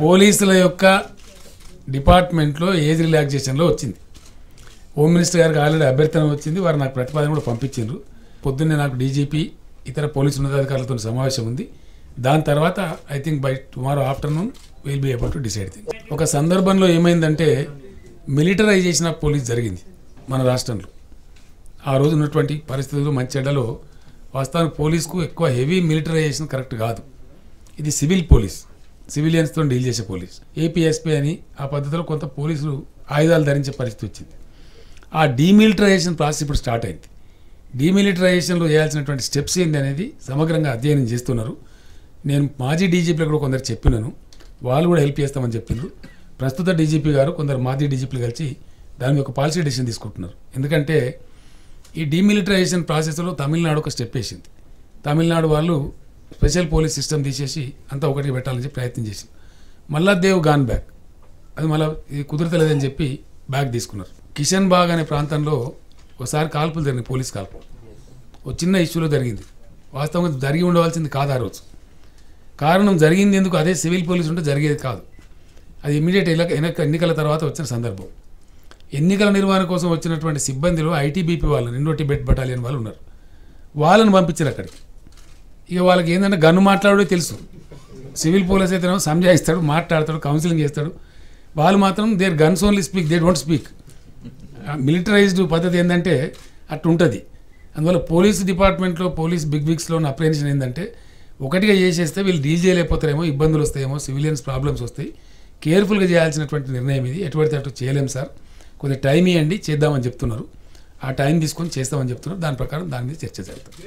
పోలీసుల యొక్క డిపార్ట్మెంట్లో ఏజ్ రిలాక్సేషన్లో వచ్చింది హోమ్ మినిస్టర్ గారికి ఆల్రెడీ అభ్యర్థన వచ్చింది వారు నాకు ప్రతిపాదన కూడా పంపించారు పొద్దున్నే నాకు డీజీపీ ఇతర పోలీసు ఉన్నతాధికారులతో సమావేశం ఉంది దాని తర్వాత I think by tomorrow afternoon will be able to decide thing ఒక సందర్భంలో ఏమైందంటే మిలిటరైజేషన్ ఆఫ్ పోలీస్ జరిగింది మన రాష్ట్రంలో ఆ రోజు ఉన్నటువంటి పరిస్థితులు మంచెడ్డలో వాస్తవానికి పోలీస్కు ఎక్కువ హెవీ మిలిటరైజేషన్ కరెక్ట్ కాదు ఇది సివిల్ పోలీస్ సివిలియన్స్తో డీల్ చేసే పోలీస్ ఏపీఎస్పీ అని ఆ పద్ధతిలో కొంత పోలీసులు ఆయుధాలు ధరించే పరిస్థితి వచ్చింది ఆ డీమిలిటరైజేషన్ ప్రాసెస్ ఇప్పుడు స్టార్ట్ అయింది డీమిలిటరైజేషన్లో చేయాల్సినటువంటి స్టెప్స్ ఏంటి అనేది సమగ్రంగా అధ్యయనం చేస్తున్నారు నేను మాజీ డీజీపీలకు కూడా కొందరు చెప్పినాను వాళ్ళు కూడా హెల్ప్ చేస్తామని చెప్పిండ్రు ప్రస్తుత డీజీపీ గారు కొందరు మాజీ డీజీపీలు కలిసి దాని మీద ఒక పాలసీ డెసిషన్ తీసుకుంటున్నారు ఎందుకంటే ఈ డీమిలిటరైజేషన్ ప్రాసెస్లో తమిళనాడు ఒక స్టెప్ వేసింది తమిళనాడు వాళ్ళు స్పెషల్ పోలీస్ సిస్టమ్ తీసేసి అంతా ఒకటి పెట్టాలని చెప్పి ప్రయత్నం చేసింది మళ్ళా దేవ్ గాన్ బ్యాక్ అది మళ్ళీ ఇది కుదరతలేదని చెప్పి బ్యాగ్ తీసుకున్నారు కిషన్ బాగ్ అనే ప్రాంతంలో ఒకసారి కాల్పులు జరిగింది పోలీస్ కాల్పులు ఒక చిన్న ఇష్యూలో జరిగింది వాస్తవంగా జరిగి ఉండవలసింది కాదు ఆ రోజు కారణం జరిగింది ఎందుకు అదే సివిల్ పోలీస్ ఉంటే జరిగేది కాదు అది ఇమీడియట్ ఎన్నికల తర్వాత వచ్చిన సందర్భం ఎన్నికల నిర్వహణ కోసం వచ్చినటువంటి సిబ్బందిలో ఐటీబీపీ వాళ్ళు ఇండో టిబెట్ బటాలియన్ వాళ్ళు ఉన్నారు వాళ్ళని పంపించారు అక్కడికి ఇక వాళ్ళకి ఏంటంటే గన్ను మాట్లాడే తెలుసు సివిల్ పోలీస్ అయితే సంజాయిస్తాడు మాట్లాడతాడు కౌన్సిలింగ్ చేస్తాడు వాళ్ళు మాత్రం there guns only speak they don't speak militarized పద్ధతి ఏంటంటే అట్లా ఉంటుంది అందువల్ల పోలీస్ డిపార్ట్మెంట్లో పోలీస్ బిగ్ బిగ్స్లో ఉన్న అప్రహెన్షన్ ఏంటంటే ఒకటిగా చేసేస్తే వీళ్ళు డీల్ చేయలేకపోతారేమో ఇబ్బందులు వస్తాయేమో సివిలియన్స్ ప్రాబ్లమ్స్ వస్తాయి కేర్ఫుల్గా చేయాల్సినటువంటి నిర్ణయం ఇది ఎటువంటి అటు చేయలేం సార్ కొద్దిగా టైం ఇవ్వండి చేద్దామని చెప్తున్నారు ఆ టైం తీసుకొని చేస్తామని చెప్తున్నారు దాని ప్రకారం దాని మీద చర్చ జరుగుతుంది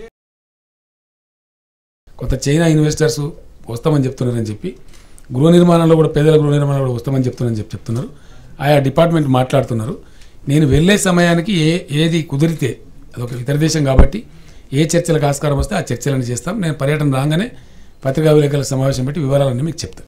కొంత చైనా ఇన్వెస్టర్స్ వస్తామని చెప్తున్నారని చెప్పి గృహ నిర్మాణంలో కూడా పేదల గృహ నిర్మాణంలో కూడా వస్తామని చెప్తున్నారని చెప్పి చెప్తున్నారు ఆయా డిపార్ట్మెంట్ మాట్లాడుతున్నారు నేను వెళ్ళే సమయానికి ఏ ఏది కుదిరితే అదొక ఇతర దేశం కాబట్టి ఏ చర్చలకు ఆస్కారం వస్తే ఆ చర్చలను చేస్తాం నేను పర్యటన రాగానే పత్రికా విలేకరుల సమావేశం పెట్టి వివరాలన్నీ మీకు చెప్తాను